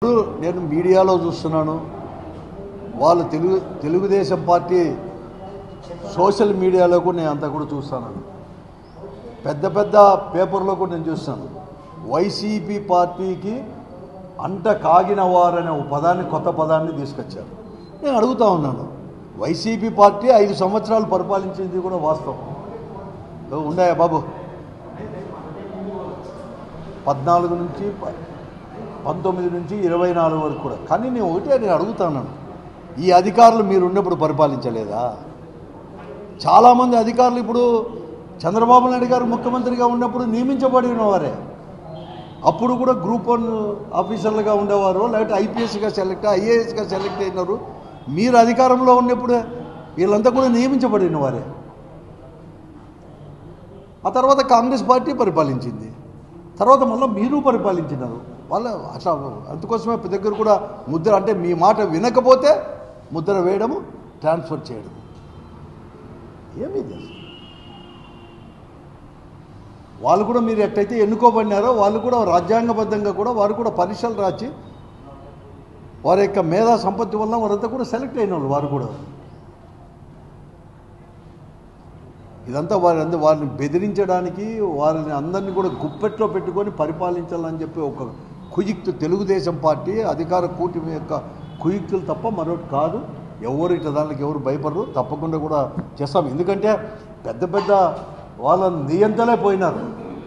ఇప్పుడు నేను మీడియాలో చూస్తున్నాను వాళ్ళు తెలుగు తెలుగుదేశం పార్టీ సోషల్ మీడియాలో కూడా నేను అంతా కూడా చూస్తాను పెద్ద పెద్ద పేపర్లో కూడా నేను చూస్తాను వైసీపీ పార్టీకి అంట కాగిన వారనే ఒక పదాన్ని కొత్త పదాన్ని తీసుకొచ్చారు నేను అడుగుతా ఉన్నాను వైసీపీ పార్టీ ఐదు సంవత్సరాలు పరిపాలించింది కూడా వాస్తవం ఓ, ఉన్నాయా బాబు పద్నాలుగు నుంచి ప- పంతొమ్మిది నుంచి ఇరవై నాలుగు వరకు కూడా కానీ నేను ఒకటే నేను అడుగుతున్నాను ఈ అధికారులు మీరు ఉన్నప్పుడు పరిపాలించలేదా చాలామంది అధికారులు ఇప్పుడు చంద్రబాబు నాయుడు గారు ముఖ్యమంత్రిగా ఉన్నప్పుడు నియమించబడిన వారే అప్పుడు కూడా గ్రూప్ వన్ ఆఫీసర్లుగా ఉండేవారు లేకపోతే ఐపీఎస్గా సెలెక్ట్ ఐఏఎస్గా సెలెక్ట్ అయినారు మీరు అధికారంలో ఉన్నప్పుడు వీళ్ళంతా కూడా నియమించబడిన వారే ఆ తర్వాత కాంగ్రెస్ పార్టీ పరిపాలించింది తర్వాత మళ్ళీ మీరు పరిపాలించినారు వాళ్ళ అట్లా అందుకోసమే ప్రతి దగ్గర కూడా ముద్ర అంటే మీ మాట వినకపోతే ముద్ర వేయడము ట్రాన్స్ఫర్ చేయడం ఏమీ ఇది అసలు? వాళ్ళు కూడా మీరు ఎట్టయితే ఎన్నుకోబడినారో వాళ్ళు కూడా రాజ్యాంగబద్ధంగా కూడా వారు కూడా పరీక్షలు రాచి వారి యొక్క మేధా సంపత్తి వల్ల వారంతా కూడా సెలెక్ట్ అయిన వాళ్ళు వారు కూడా ఇదంతా వారి అంద వారిని బెదిరించడానికి వారిని అందరినీ కూడా గుప్పెట్లో పెట్టుకొని పరిపాలించాలని చెప్పి ఒక కుయుక్తు తెలుగుదేశం పార్టీ అధికార కూటమి యొక్క కుయుక్తులు తప్ప మరొకటి కాదు ఎవరు ఇట్లా దానికి ఎవరు భయపడరు తప్పకుండా కూడా చేస్తాం ఎందుకంటే పెద్ద పెద్ద వాళ్ళ నియంతలే పోయినారు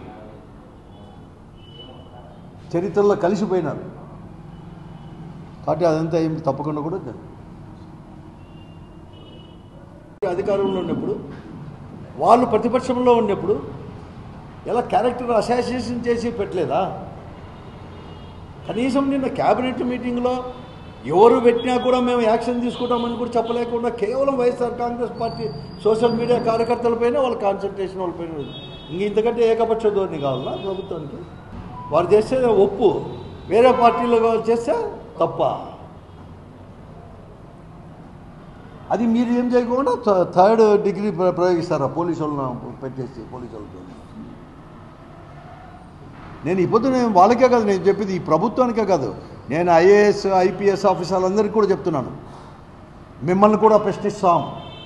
చరిత్రలో కలిసిపోయినారు కాబట్టి అదంతా ఏం తప్పకుండా కూడా జరుగుతుంది. అధికారంలో ఉన్నప్పుడు వాళ్ళు ప్రతిపక్షంలో ఉన్నప్పుడు ఎలా క్యారెక్టర్ అసోసియేషన్ చేసి పెట్టలేదా కనీసం నిన్న క్యాబినెట్ మీటింగ్లో ఎవరు పెట్టినా కూడా మేము యాక్షన్ తీసుకుంటామని కూడా చెప్పలేకుండా కేవలం YSR Congress party social media కార్యకర్తలపైన వాళ్ళ కాన్సన్ట్రేషన్ వాళ్ళపైన ఉంది. ఇంక ఇంతకంటే ఏకపక్ష ధోరణి కావాలా ప్రభుత్వానికి వారు చేస్తే ఒప్పు వేరే పార్టీలో వాళ్ళు చేస్తే తప్ప అది మీరు ఏం చేయకుండా థ- థర్డ్ డిగ్రీ ప్ర- ప్రయోగిస్తారా పోలీసు వాళ్ళని పెట్టేసి పోలీసు వాళ్ళతో నేను ఇప్పుడు నేను వాళ్ళకే కాదు నేను చెప్పేది ఈ ప్రభుత్వానికే కాదు నేను ఐఏఎస్ ఐపీఎస్ ఆఫీసర్లందరికీ కూడా చెప్తున్నాను మిమ్మల్ని కూడా ప్రశ్నిస్తాం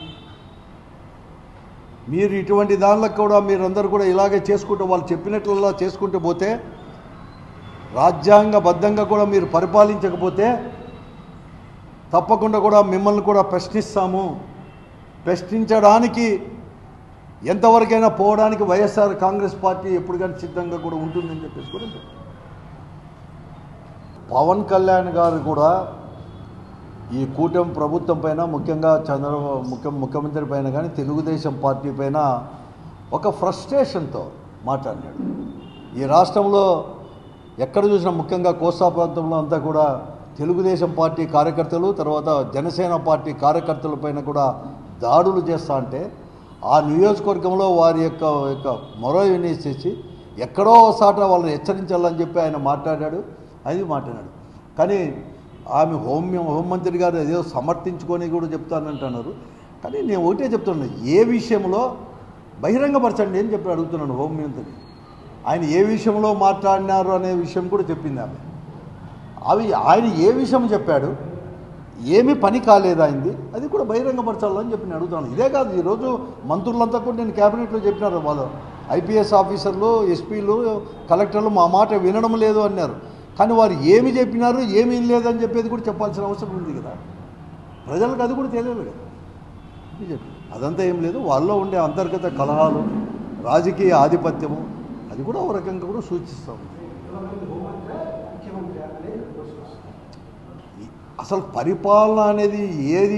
మీరు ఇటువంటి దానిలో కూడా మీరందరూ కూడా ఇలాగే చేసుకుంటూ వాళ్ళు చెప్పినట్లలా చేసుకుంటూ పోతే రాజ్యాంగబద్ధంగా కూడా మీరు పరిపాలించకపోతే తప్పకుండా కూడా మిమ్మల్ని కూడా ప్రశ్నిస్తాము ప్రశ్నించడానికి ఎంతవరకైనా పోవడానికి వైఎస్ఆర్ కాంగ్రెస్ పార్టీ ఎప్పుడు కానీ సిద్ధంగా కూడా ఉంటుందని చెప్పేసి కూడా చెప్పారు. పవన్ కళ్యాణ్ గారు కూడా ఈ కూటమి ప్రభుత్వం పైన ముఖ్యంగా చంద్రబాబు ముఖ్య ముఖ్యమంత్రి పైన కానీ తెలుగుదేశం పార్టీ పైన ఒక ఫ్రస్ట్రేషన్తో మాట్లాడినాడు ఈ రాష్ట్రంలో ఎక్కడ చూసినా ముఖ్యంగా కోస్తా ప్రాంతంలో అంతా కూడా తెలుగుదేశం పార్టీ కార్యకర్తలు తర్వాత జనసేన పార్టీ కార్యకర్తల పైన కూడా దాడులు చేస్తా అంటే ఆ నియోజకవర్గంలో వారి యొక్క యొక్క మొర వినేసేసి ఎక్కడో సాట వాళ్ళని హెచ్చరించాలని చెప్పి ఆయన మాట్లాడాడు అది మాట్లాడాడు కానీ ఆమె హోమ్ హోంమంత్రి గారు ఏదో సమర్థించుకొని కూడా చెప్తానంటున్నారు కానీ నేను ఒకటే చెప్తున్నాను ఏ విషయంలో బహిరంగపరచండి అని చెప్పి అడుగుతున్నాను హోంమంత్రి ఆయన ఏ విషయంలో మాట్లాడినారు అనే విషయం కూడా చెప్పింది ఆమె అవి ఆయన ఏ విషయం చెప్పాడు ఏమీ పని కాలేదు అయింది అది కూడా బహిరంగపరచాలని చెప్పి నేను అడుగుతాను ఇదే కాదు ఈరోజు మంత్రులంతా కూడా నేను క్యాబినెట్లో చెప్పినారు వాళ్ళు ఐపీఎస్ ఆఫీసర్లు ఎస్పీలు కలెక్టర్లు మా మాట వినడం లేదు అన్నారు కానీ వారు ఏమి చెప్పినారు ఏమీ లేదని చెప్పేది కూడా చెప్పాల్సిన అవసరం ఉంది కదా ప్రజలకు అది కూడా తెలియదు కదా ఇది చెప్పు. అదంతా ఏం లేదు వాళ్ళలో ఉండే అంతర్గత కలహాలు రాజకీయ ఆధిపత్యము అది కూడా ఒక రకంగా కూడా సూచిస్తాం ఈ- అసలు పరిపాలన అనేది ఏది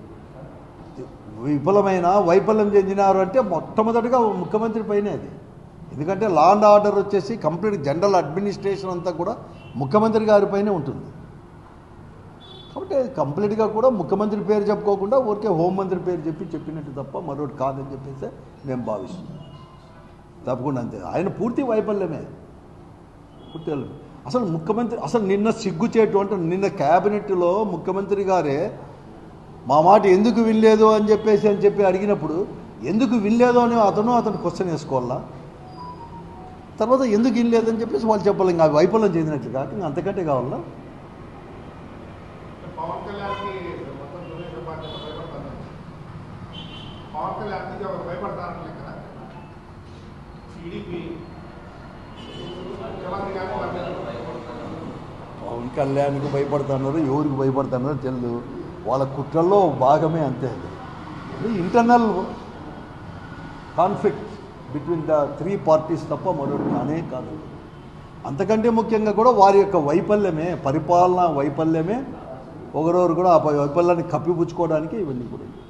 విఫలమైన వైఫల్యం చెందినారు అంటే మొట్టమొదటిగా ముఖ్యమంత్రి పైనే అది ఎందుకంటే లా అండ్ ఆర్డర్ వచ్చేసి కంప్లీట్ జనరల్ అడ్మినిస్ట్రేషన్ అంతా కూడా ముఖ్యమంత్రి గారి పైనే ఉంటుంది కాబట్టి అది కంప్లీట్గా కూడా ముఖ్యమంత్రి పేరు చెప్పుకోకుండా ఊరికే హోంమంత్రి పేరు చెప్పి చెప్పినట్టు తప్ప మరొకటి కాదని చెప్పేసి నేను భావిస్తున్నాను తప్పకుండా అంతే ఆయన పూర్తి వైఫల్యమే పూర్తి వైఫల్యం. అసలు ముఖ్యమంత్రి అసలు నిన్న సిగ్గుచేటు అంటే నిన్న క్యాబినెట్లో ముఖ్యమంత్రి గారే మా మాట ఎందుకు వినలేదు అని చెప్పేసి అని చెప్పి అడిగినప్పుడు ఎందుకు వినలేదు అని అతను అతను క్వశ్చన్ వేసుకోవాలా తర్వాత ఎందుకు వినలేదని చెప్పేసి వాళ్ళు చెప్పాలి ఇంకా వైఫల్యం చెందినట్లు కాక ఇంకా అంతకంటే కావాలా పవన్ కళ్యాణ్కి మొత్తం తెలుగుదేశం పార్టీ భయపడతాను పవన్ కళ్యాణ్కి ఎవరు భయపడతారని లెక్కన టీడీపీ ముఖ్యమంత్రి గారికి పవన్ కళ్యాణ్కి భయపడుతున్నారు ఎవరికి భయపడుతున్నారో తెలియదు వాళ్ళ కుట్రల్లో భాగమే అంతే అది internal conflict between the three parties తప్ప మరొకటి కానే కాదు అంతకంటే ముఖ్యంగా కూడా వారి యొక్క వైఫల్యమే పరిపాలన వైఫల్యమే ఒకరొకరు కూడా ఆ వైఫల్యాన్ని కప్పిపుచ్చుకోవడానికి ఇవన్నీ కూడా